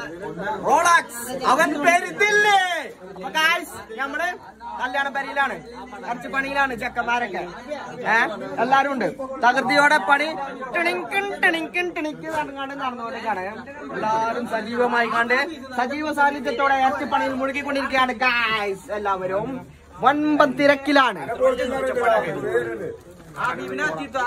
റോളാക്സ് അവൻ പേര് ദില്ലേ ഗായ്സ് നമ്മള് കല്യാണ പരിയിലാണ് കുറച്ച് പണിയിലാണ് ചെക്കന്മാരൊക്കെ ഏ എല്ലാരും ഉണ്ട് തകൃതിയോടെ പണി ടിണിങ്കിൻ ടിണിങ്കിൻ ടിണിക്ക് നടങ്ങാണ്ട് നടന്നുകൊണ്ടിരിക്കുകയാണ് എല്ലാരും സജീവമായി കണ്ട് സജീവ സാന്നിധ്യത്തോടെ ഇറച്ചി പണിയിൽ മുഴുകിക്കൊണ്ടിരിക്കുകയാണ് ഗായ്സ് എല്ലാവരും വൻപൻ തിരക്കിലാണ് ആ ബീബിനെ ചീത്ത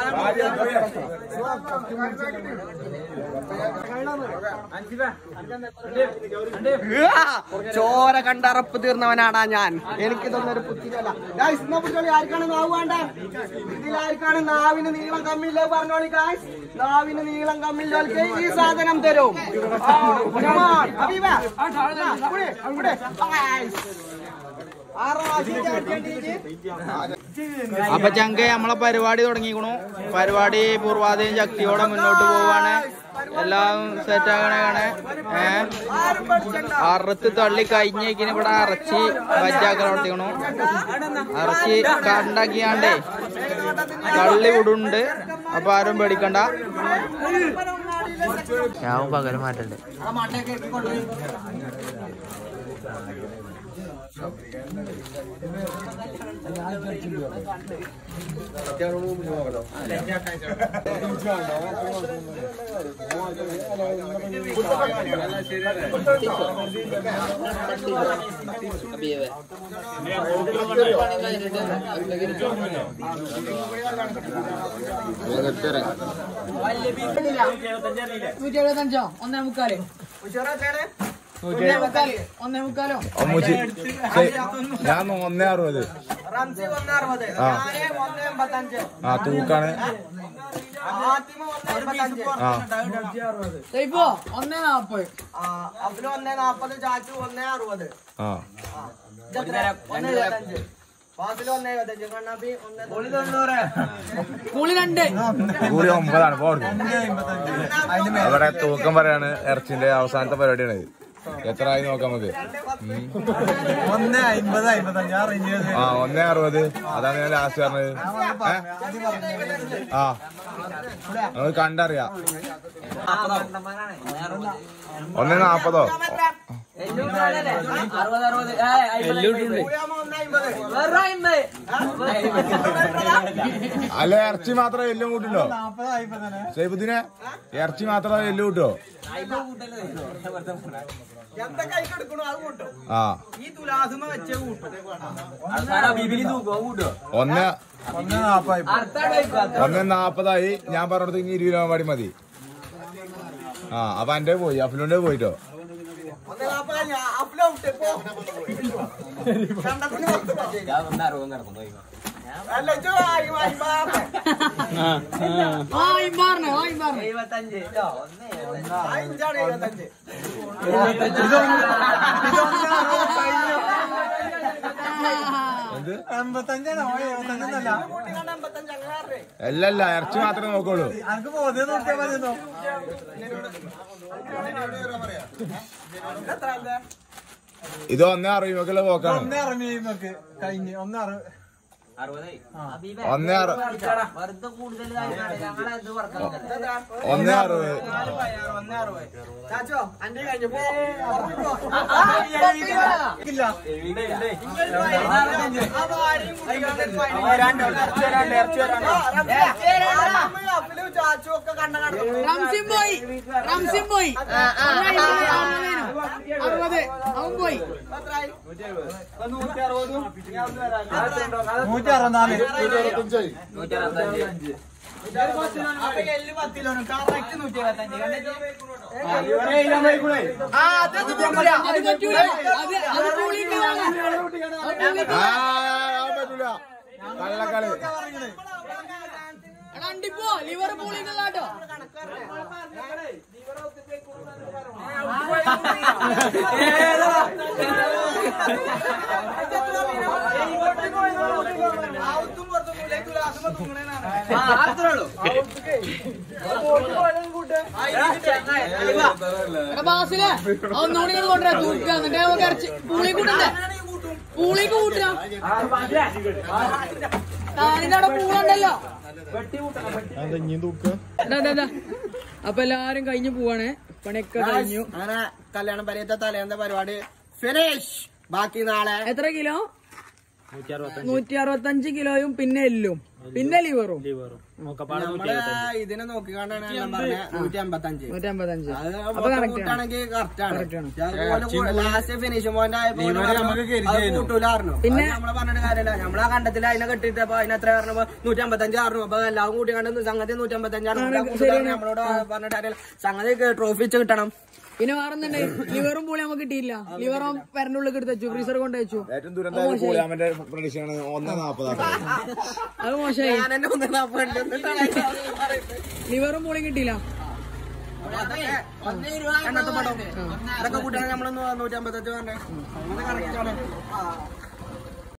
ആ, ചോര കണ്ടറപ്പ് തീർന്നവനാടാ ഞാൻ എനിക്ക് ഇതൊന്നൊരു പുത്തിരല്ല ഗായ്സ് എന്നാ പിടിച്ചോളി ആർക്കാണ് നാവ് വേണ്ട ഇതിലാർക്കാണ് നാവിന് നീളം കമ്മില്ല പറഞ്ഞോളി ഗായ്സ് നാവിന് നീളം കമ്മില്ലോൽക്ക് ഈ സാധനം തരും ആ, come on. ഹബീബ, ആ, ഇവിടെ, ഇവിടെ. Guys. ആറാം ക്ലാസ്സിൽ ചേർക്കേണ്ടി അപ്പൊ ചങ്ക നമ്മളെ പരിപാടി തുടങ്ങിക്കണു പരിപാടി പൂർവാധീനം ശക്തിയോടെ മുന്നോട്ട് പോവാണ് എല്ലാം സെറ്റ് ആകണേ ഏഹ് ആരും പഠിക്കണ്ട അറുത്ത് തള്ളി കഴിഞ്ഞേക്കിന് ഇവിടെ അറച്ചി വജ്ജാക്കൽ നടത്തിക്കണു അറച്ചി കണ്ടാക്കിയാണ്ടേ തള്ളി വിടുണ്ട് അപ്പൊ ആരും പേടിക്കണ്ട ഞാൻ പകരം മാറ്റണ്ട് ആ മണ്ടയൊക്കെ കൊണ്ടുപോയി നൂറ്റി എഴുപത്തഞ്ചോ ഒന്നേ മുക്കാല് ഉച്ചറ ഒന്നേ മുക്കാല് ഒന്നേ മുക്കാലോ ഞാൻ ഒന്നേ അറുപത് റംസി ഒന്ന് അറുപത് ആ. ഞാന് ഒന്ന് എൺപത്തഞ്ച് ആ തൂക്കാണ് ഫാത്തിമ ഒന്ന് എൺപത്തഞ്ച് ആ ഇപ്പോ ഒന്നേ നാപ്പത് ആ, അബ്ദുൽ ഒന്ന് നാപ്പത് ചാച്ചു ഒന്ന് അറുപത് ആ ഇതെത്ര? ഒന്ന് എഴുപത്തഞ്ച് ഫാസിൽ ഒന്ന് എഴുപത്തഞ്ച് കണ്ണാപ്പി ഒന്ന് കൂളി രണ്ട് കൂടി ഒമ്പതാണ് പോ അവിടെ തൂക്കം പറയാണ് ഇറച്ചിന്റെ അവസാനത്തെ പരിപാടിയാണ് ഇത്. എത്ര ആയി നോക്കാം നമുക്ക് ഒന്ന് അമ്പത് അമ്പത്തഞ്ച് ആ റേഞ്ച് ആ ഒന്നേ അറുപത് അതാണ് ഞാൻ ലാസ്റ്റ് പറഞ്ഞത് ഏ? ആ നമുക്ക് കണ്ടറിയാം ഒന്നേ നാപ്പതോ അറുപത് അറുപത് ഊയാമ ഒന്ന് അമ്പത് അല്ല ഇറച്ചി മാത്രമേ എല്ലും കൂട്ടില്ലോ നാപ്പത് അമ്പതന്നെ സൈബുദ്ദീനെ ഇറച്ചി മാത്രമേ എല്ലും കൂട്ടോ എന്താ കൈ കൊടുക്കണു അത് കൂട്ടും ആ ഈ തുലാസുമ വെച്ച് കൂട്ടും ഒന്ന് ഒന്ന് നാപ്പായി ഒന്ന് നാപ്പതായി ഞാൻ പറഞ്ഞിടത്ത് ഇനി ഇരുപത് രൂപ പാടി മതി ആ അപ്പൊ എന്റെ പോയി അഫ്ലുന്റെ പോയിട്ടോ ഒന്ന് നാപ്പത് ഞാൻ അപ്ലോ വിട്ട് പോ കണ്ടത്തിന് പുറത്ത് പോ. അല്ല ഇജ്ജ് വായി വായി വാ. ആ ഇമ്പാറിന് ആ ഇമ്പാറിന് ആ ഇഞ്ചാണ് എഴുപത്തഞ്ച് എന്ത് എൺപത്തഞ്ചാണോ എഴുപത്തഞ്ചൊന്നല്ല കൂട്ടി കണ്ട എൺപത്തഞ്ച് അങ്ങനെ ആറ്. അല്ലല്ല ഇറച്ചി മാത്രമേ നോക്കുള്ളൂ അനക്ക് ബോധ്യം നോക്കിയാൽ മതിയെന്നോ ഇതെത്ര ആളുടെ? ഇത് ഒന്നേ അറിയുമ്പോക്കുള്ള പോക്കാണ് ഒന്ന് ഇറങ്ങി നോക്ക് കഴിഞ്ഞ് ഒന്ന് അറു ഒന്നേ അറു ഇതെത്ര? ഒന്നേ അറുപത് ചാച്ചോ അന്റെ കഴിഞ്ഞു പോ ഉറങ്ങി പോ. ഇല്ല ആ ഭാര്യയും കുട്ടികളും അപ്പിലും ചാച്ചും ഒക്കെ കണ്ട കണ്ടു റംസിം പോയി റംസിം പോയി അറുപത് അവൻ പോയി എത്രയായി നൂറ്റി അറുപത്തിനാല് അപ്പൊ എല്ല് പത്തിലോണ് കറക്റ്റ് നൂറ്റി ഇരുപത്തഞ്ച് ആ അത് പറ്റൂല അത് അത് കൂളിക്ക് വാങ്ങാം. അത് കൂളിക്ക് ആ ആ, പറ്റൂല കള്ളക്കളി എടാ, അണ്ടിപ്പോ ലിവർ പൂളിക്ക് കേട്ടോ ആവത്തും പുറത്തും ഉള്ളിലേക്ക് ഗ്ലാസുമ്മ തൂങ്ങണേനാണ്. എടാ ബാസിലെ ഒന്നുകൂടി ഇങ്ങോട്ട് കൊണ്ടുവരാ തൂക്കുക എന്നിട്ട് നമുക്ക് ഇറച്ചി പൂളി കൂട്ടണ്ടേ പൂളിക്ക് കൂട്ടാ താനിന്റെ അവിടെ പൂളുണ്ടല്ലോ എടാ, എടാ, എടാ. അപ്പൊ എല്ലാരും കഴിഞ്ഞു പോവാണേ പണിയൊക്കെ കഴിഞ്ഞു അങ്ങനെ കല്യാണം പരിയത്തെ തലേന്നത്തെ പരിപാടി ഫിനിഷ് ബാക്കി നാളെ എത്ര കിലോ നൂറ്റി അറുപത്തഞ്ച് കിലോയും പിന്നെ എല്ലും പിന്നെ ലിവറും നമ്മള് ഇതിനെ നോക്കിക്കാണ്ടാണ് ഞാൻ പറഞ്ഞത് നൂറ്റി അമ്പത്തഞ്ച് നൂറ്റി അമ്പത്തഞ്ച് അത് അപ്പൊ correct ആണ്. കൂട്ടാണെങ്കിൽ കറക്റ്റ് ആണ് Correct ആണ്. അതുപോലെ ലാസ്റ്റ് ഫിനിഷ് പോയിന്റ് ആയപ്പോൾ കൂട്ടൂലായിരുന്നു പിന്നെ- അത് നമ്മളെ പറഞ്ഞിട്ട് കാര്യമില്ല നമ്മളാ കണ്ടത്തിൽ അതിനെ കെട്ടിട്ട് അപ്പൊ അതിന് എത്ര പറഞ്ഞപ്പോ നൂറ്റി അമ്പത്തഞ്ച് ആറുന്നു അപ്പൊ എല്ലാവരും കൂട്ടി കണ്ടത് സംഗതി നൂറ്റി അമ്പത്തഞ്ചാണ് നമ്മളോട് പറഞ്ഞിട്ട് കാര്യമില്ല സംഗതി ട്രോഫി വെച്ച് കിട്ടണം പിന്നെ വേറെന്നുണ്ട് ലിവറും പൂളി നമുക്ക് കിട്ടിയില്ല ലിവറും പെരനുള്ളിൽ എടുത്ത് വെച്ചു ഫ്രീസർ കൊണ്ട് വെച്ചു ഏറ്റവും ദുരന്തമായ കൂലാമന്റെ പ്രഡിക്ഷൻ ആണ് ഒന്ന് നാപ്പതാക്കാം അത് മോശമായി ഞാൻ എന്നെ ഒന്ന് നാപ്പണ്ട് ലിവറും പൂളിയും കിട്ടിയില്ല എണ്ണത്തെ പടം ഇതൊക്കെ കൂട്ടാണ് നമ്മളൊന്ന് നൂറ്റി അമ്പത്തഞ്ച് പറഞ്ഞേ അങ്ങനെ കറക്റ്റ് ആണ്